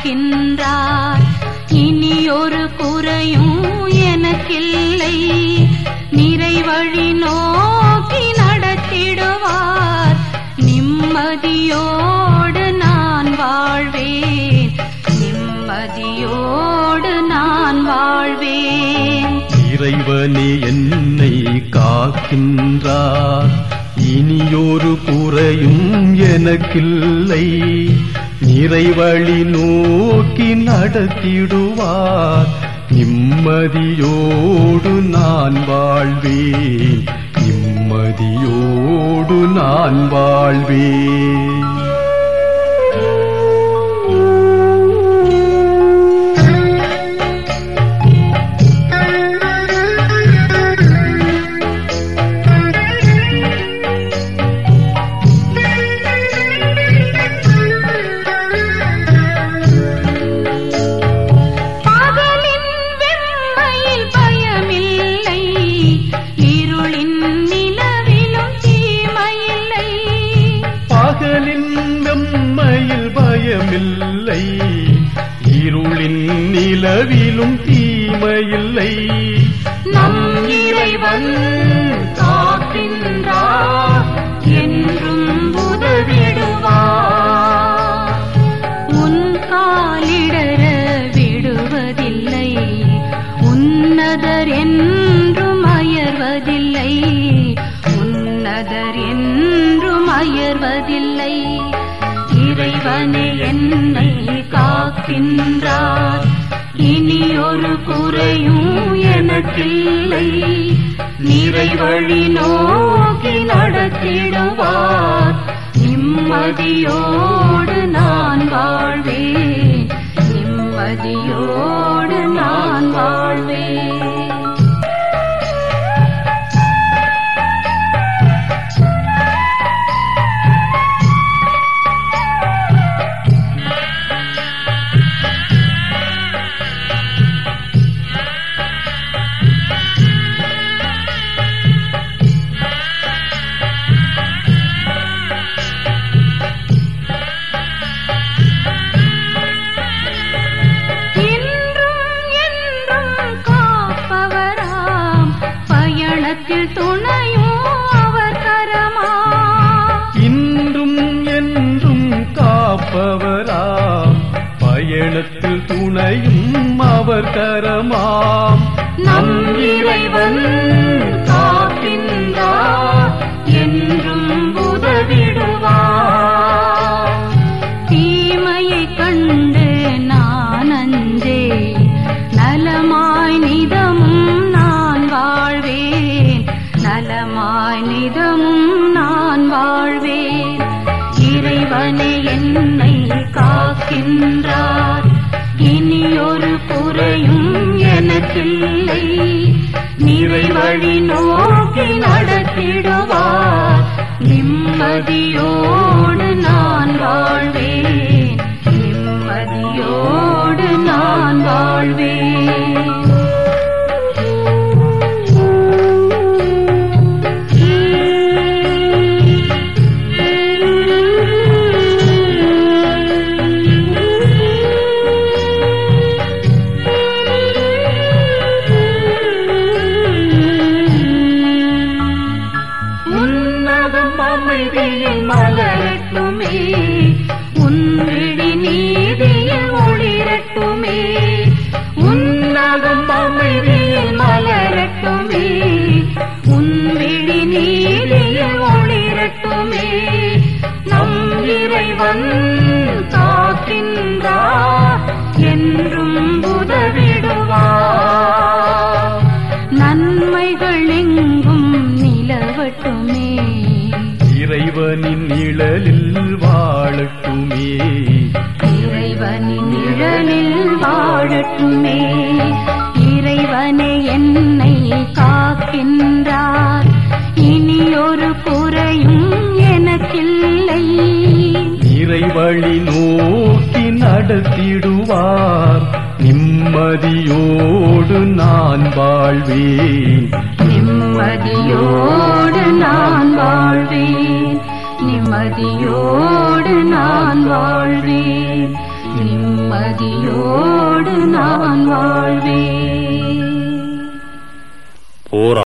காக்கின்றார் இனி ஒரு குறையும் எனக்கில்லை நிறைவழி நோக்கி நடத்திடுவார் நிம்மதியோடு நான் வாழ்வேன் நிம்மதியோடு நான் வாழ்வேன் இறைவனே என்னை காக்கின்றார் இனியொரு குறையும் எனக்கில்லை நிறைவழி நோக்கி நடத்திடுவார் நிம்மதியோடு நான் வாழ்வேன் நிம்மதியோடு நான் வாழ்வேன் பகலின் வெம்மையில் பயமில்லை இருளின் நிலவிலும் தீமையில்லை பகலின் வெம்மையில் பயமில்லை இருளின் நிலவிலும் தீமையில்லை நம் இறைவன் காக்கின்றார் என்றும் உதவிடுவார் உன் காலிடர விடுவதில்லை உன்னதர் என்றும் அயர்வதில்லை உன்னதர் என்றும் அயர்வதில்லை இறைவனே என்னை காக்கின்றார் இனி ஒரு குறையும் எனக்கில்லை நிறைவழி நோக்கி நடத்திடுவார் நிம்மதியோடு நான் வாழ்வேன் நிம்மதியோடு நான் வாழ்வேன் என்றும் என்றும் காப்பவராம் பயணத்தில் துணையும் அவர் கரமா இன்றும் என்றும் காப்பவராம் பயணத்தில் துணையும் அவர் கரமாம் நம் இறைவன் காக்கின்றார் என்றும் உதவிடுவார் தீமையை கண்டு நான் அஞ்சே நலமாய் நிதமும் நான் வாழ்வேன் நலமாய் நிதமும் நான் வாழ்வேன் இறைவனே என்னை காக்கின்றார் இனி ஒரு குறையும் எனக்கில்லை நிறைவழி நோக்கி நடத்திடுவார் நிம்மதியோடு நான் வாழ்வேன் நிம்மதியோடு நான் வாழ்வேன் உன்னதம் அமைதியில் மலரட்டுமே உன்விழி நீதியில் ஒளிரட்டுமே உன்னதம் அமைதியில் மலரட்டுமே உன்விழி நீதியில் ஒளிரட்டுமே நம் இறைவன் காக்கின்றார் என்றும் உதவிடுவார் நன்மைகள் எங்கும் நிலவட்டுமே இறைவனின் நிழலில் வாழட்டுமே இறைவனின் நிழலில் வாழட்டுமே இறைவனே என்னை காக்கின்றார் இனி ஒரு குறையும் எனக்கில்லை இறைவழி நோக்கி நடத்திடுவார் நிம்மதியோடு நான் வாழ்வேன் நிம்மதியோடு நான் வாழ்வேன் நிம்மதியோடு நான் வாழ்வேன் நிம்மதி பக்தியோடு நான் வாழ்வேன்